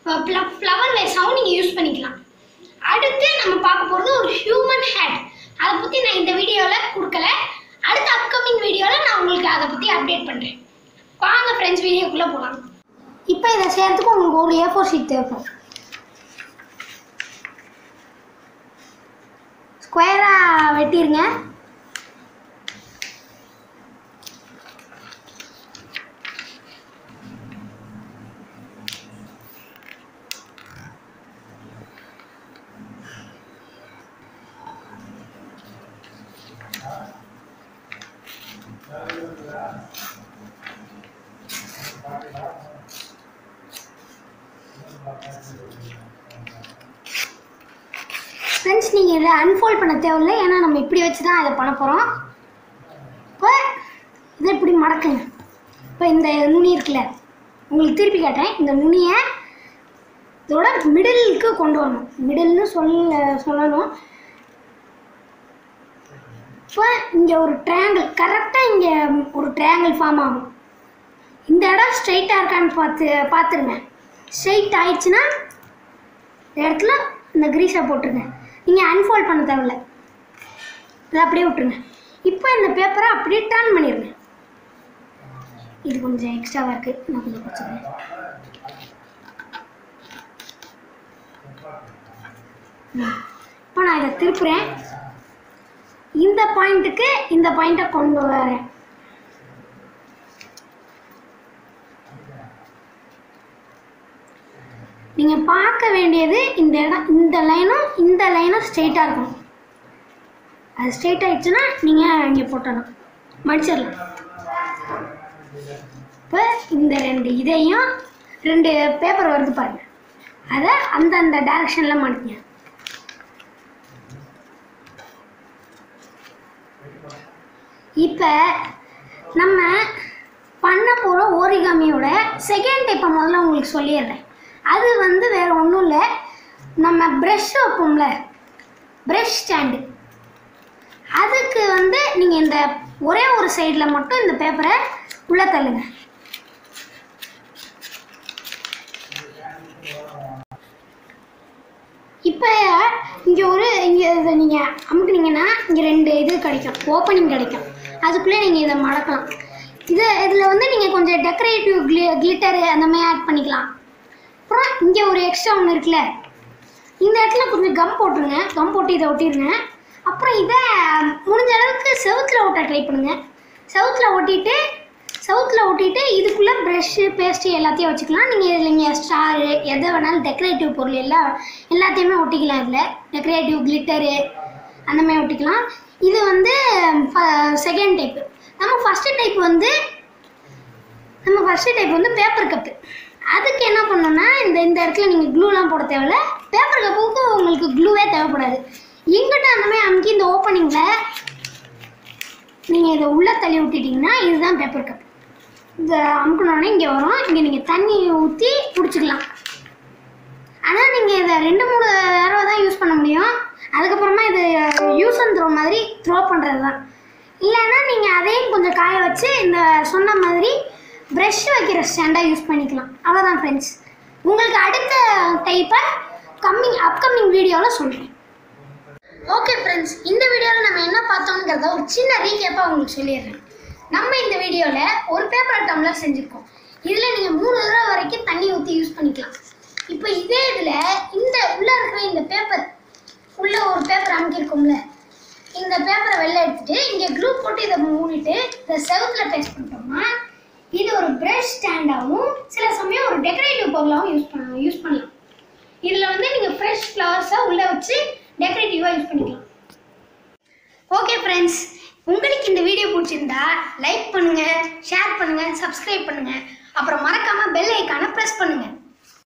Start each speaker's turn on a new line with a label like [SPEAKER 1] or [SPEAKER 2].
[SPEAKER 1] Flower வேஸாகவும் நீங்கள் use பண்ணிக்கலாம் அடுத்து நம்ம பார்க்க போகிறது ஒரு ஹியூமன் ஹேட் அதை பற்றி நான் இந்த வீடியோவில் கொடுக்கல அடுத்த அப்கமிங் வீடியோவில் நான் உங்களுக்கு அதை பற்றி அப்டேட் பண்ணுறேன் வாங்க ஃப்ரெண்ட்ஸ் வீடியோக்குள்ளே போகலாம் இப்போ இதை செய்யறதுக்கு உங்களுக்கு ஒரு ஏ ஃபோர் ஷீட் தேவைப்படும் ஸ்கொயராக வெட்டிருங்க ஃப்ரெண்ட்ஸ் நீங்கள் இதை அன்ஃபோல்ட் பண்ண தேவையில்லை ஏன்னா நம்ம இப்படி வச்சு தான் இதை பண்ண போகிறோம் இப்போ இதை இப்படி மடக்குங்க இப்போ இந்த நுனி இருக்குல்ல உங்களுக்கு திருப்பி காட்டேன் இந்த நுனியை இதோட மிடிலுக்கு கொண்டு வரணும் மிடில்னு சொல்ல சொல்லணும் இப்போ இங்கே ஒரு ட்ரையாங்கிள் கரெக்டாக இங்கே ஒரு ட்ரையாங்கிள் ஃபார்ம் ஆகும் இந்த இடம் ஸ்ட்ரைட்டாக இருக்கான்னு பார்த்து பார்த்துருங்க ஸ்ட்ரைட் ஆயிடுச்சுன்னா இந்த இடத்துல இந்த கிரீஸை போட்டுருங்க நீங்கள் அன்ஃபோல்ட் பண்ண தேவையில்ல இதை அப்படியே விட்டுருங்க இப்போ இந்த பேப்பரை அப்படியே டர்ன் பண்ணிடுங்க இது கொஞ்சம் எக்ஸ்ட்ராவாக இருக்குது நான் கொஞ்சம் குறைச்சிக்கிறேன் ம். இப்போ நான் இதை திருப்புறேன் இந்த பாயிண்ட்டுக்கு இந்த பாயிண்ட்டை கொண்டு வரேன் நீங்கள் பார்க்க வேண்டியது இந்த இடம் இந்த லைனும் இந்த லைனும் ஸ்ட்ரெயிட்டாக இருக்கணும் அது ஸ்ட்ரெயிட் ஆயிடுச்சுன்னா நீங்கள் இங்கே போட்டலாம் மடிச்சிடலாம் இப்போ இந்த ரெண்டு இதையும் ரெண்டு பேப்பர் வருது பாருங்க அதை அந்தந்த டைரக்ஷனில் மாட்டிங்க இப்போ நம்ம பண்ண போகிற ஓரிகாமியோட செகண்ட் டைப்பை முதல்ல உங்களுக்கு சொல்லிடுறேன் அது வந்து வேறு ஒன்றும் இல்லை நம்ம ப்ரஷ் வைப்போம்ல ப்ரஷ் ஸ்டாண்டு அதுக்கு வந்து நீங்கள் இந்த ஒரே ஒரு சைடில் மட்டும் இந்த பேப்பரை உள்ளே தள்ளுங்க இப்போ இங்கே ஒரு இங்கே இதை நீங்கள் அமுக்குனீங்கன்னா இங்கே ரெண்டு இது கிடைக்கும் ஓப்பனிங் கிடைக்கும் அதுக்குள்ளே நீங்கள் இதை மடக்கலாம் இது இதில் வந்து நீங்கள் கொஞ்சம் டெக்கரேட்டிவ் கிளி கிளிட்டரு அந்த மாதிரி ஆட் பண்ணிக்கலாம் அப்புறம் இங்கே ஒரு எக்ஸ்ட்ரா ஒன்று இருக்குல்ல இந்த இடத்துல கொஞ்சம் கம் போட்டுருங்க கம் போட்டு இதை ஒட்டிடுங்க அப்புறம் இதை முடிஞ்ச அளவுக்கு செவுத்தில் ஒட்ட ட்ரை பண்ணுங்க செவுத்தில் ஒட்டிட்டு செவுத்தில் ஒட்டிட்டு இதுக்குள்ளே ப்ரஷ்ஷு பேஸ்ட்டு எல்லாத்தையும் வச்சுக்கலாம் நீங்கள் இதில் இங்கே ஸ்டாரு எதை வேணாலும் டெக்கரேட்டிவ் பொருள் எல்லாம் எல்லாத்தையுமே ஒட்டிக்கலாம் இதில் டெக்கரேட்டிவ் கிளிட்டரு அந்த மாதிரி ஒட்டிக்கலாம் இது வந்து செகண்ட் டைப்பு நம்ம ஃபஸ்ட்டு டைப் வந்து நம்ம ஃபஸ்ட்டு டைப் வந்து பேப்பர் கப்பு அதுக்கு என்ன பண்ணணும்னா இந்த இந்த இடத்துல நீங்கள் க்ளூலாம் போட தேவையில்ல பேப்பர் கப்புக்கு உங்களுக்கு க்ளூவே தேவைப்படாது எங்கிட்ட அந்த மாதிரி அமுக்கி இந்த ஓப்பனிங்கில் நீங்கள் இதை உள்ளே தள்ளி விட்டுட்டிங்கன்னா இதுதான் பேப்பர் கப் இந்த அமுக்கணுன்னே இங்கே வரும் இங்கே நீங்கள் தண்ணி ஊற்றி பிடிச்சிக்கலாம் ஆனால் நீங்கள் இதை ரெண்டு மூணு தடவை தான் யூஸ் பண்ண முடியும் அதுக்கப்புறமா இது யூஸ் அண்ட் த்ரோ மாதிரி த்ரோ பண்ணுறது தான் இல்லைன்னா நீங்கள் அதையும் கொஞ்சம் காய வச்சு இந்த சொன்ன மாதிரி ப்ரஷ் வைக்கிற ஸ்டாண்டாக யூஸ் பண்ணிக்கலாம் அவ்வளோதான் ஃப்ரெண்ட்ஸ் உங்களுக்கு அடுத்த டைப்பை கம்மிங் அப்கமிங் வீடியோவில் சொல்கிறேன் ஓகே ஃப்ரெண்ட்ஸ் இந்த வீடியோவில் நம்ம என்ன பார்த்தோங்கிறத ஒரு சின்ன ரீகேப்பாக உங்களுக்கு சொல்லிடுறேன் நம்ம இந்த வீடியோவில் ஒரு பேப்பர் டம்ளர் செஞ்சுருக்கோம் இதில் நீங்கள் மூணு தடவை வரைக்கும் தண்ணி ஊற்றி யூஸ் பண்ணிக்கலாம் இப்போ இதே இதில் இந்த உள்ளே இருக்கிற இந்த பேப்பர் உள்ள ஒரு பேப்பர் அமுக்கியிருக்கோம்ல இந்த பேப்பரை வெளில எடுத்துட்டு இங்கே க்ளூ போட்டு இதை மூடிட்டு இதை செவுத்தில் பேஸ்ட் பண்ணிட்டோம்னா இது ஒரு ப்ரஷ் ஸ்டாண்டாகவும் சில சமயம் ஒரு டெக்கரேட்டிவ் பொருளாகவும் யூஸ் பண்ண யூஸ் பண்ணலாம் இதில் வந்து நீங்கள் ஃப்ரெஷ் ஃப்ளவர்ஸை உள்ளே வச்சு டெக்கரேட்டிவாக யூஸ் பண்ணிக்கலாம் ஓகே ஃப்ரெண்ட்ஸ் உங்களுக்கு இந்த வீடியோ பிடிச்சிருந்தா லைக் பண்ணுங்கள் ஷேர் பண்ணுங்கள் சப்ஸ்கிரைப் பண்ணுங்கள் அப்புறம் மறக்காமல் பெல் ஐக்கானை ப்ரெஸ் பண்ணுங்கள்